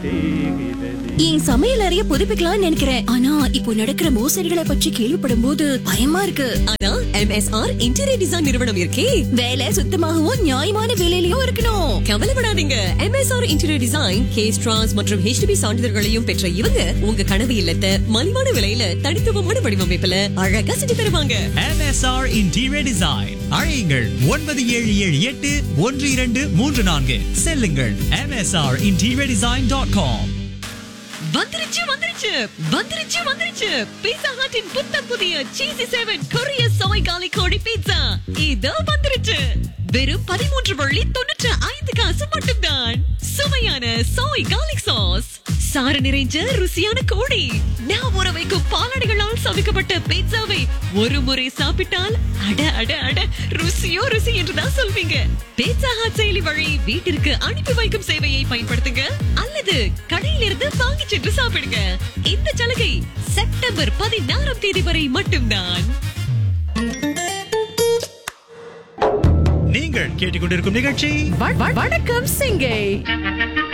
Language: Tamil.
என் சமையல் அறைய புதுப்பிக்கலாம்னு நினைக்கிறேன் ஆனா இப்போ நடக்கிற மோசடிகளை பற்றி கேள்விப்படும் போது பயமா இருக்கு ஆனா எம்எஸ்ஆர் இன்டீரியர் டிசைன் நிறுவனம் இருக்கே வேலை சுத்தமாகவும் நியாயமான விலையிலயும் இருக்கணும் கவலைப்படாதீங்க எம்எஸ்ஆர் இன்டீரியர் டிசைன் கேஸ் ட்ரான்ஸ் மற்றும் ஹெச்டிபி சான்றிதழ்களையும் பெற்ற இவங்க உங்க கனவு இல்லத்தை மலிவான விலையில தனித்துவமான வடிவமைப்புல அழகா செஞ்சு தருவாங்க MSR Interior Design அழையுங்கள் ஒன்பது ஏழு ஏழு எட்டு ஒன்று இரண்டு மூன்று நான்கு செல்லுங்கள் MSR Interior Design dot com வந்துருச்சு வந்துருச்சு வந்துருச்சு வந்துருச்சு பீட்சா ஹட்டின் புத்தம் புதிய சீசி செவன் கொரிய சோய் காலி கோழி பீட்சா இதோ வந்துருச்சு வெறும் பதிமூன்று வள்ளி தொண்ணூற்று ஐந்து காசு மட்டும்தான் சுவையான சோய் கார்லிக் சாஸ் சாறு நிறைஞ்ச ருசியான கோழி நான் ஊற வைக்கும் பாலாடைகளால் சமைக்கப்பட்ட பீட்சாவை ஒரு முறை சாப்பிட்டால் அட அட அட ருசியோ ருசி என்றுதான் சொல்வீங்க பீட்சா ஹாட் செயலி வழி வீட்டிற்கு அனுப்பி வைக்கும் சேவையை பயன்படுத்துங்க அல்லது கடையிலிருந்து வாங்கி சென்று சாப்பிடுங்க இந்த சலுகை செப்டம்பர் பதினாறாம் தேதி வரை மட்டும்தான் நீங்கள் கேட்டுக்கொண்டிருக்கும் நிகழ்ச்சி வணக்கம் சிங்கை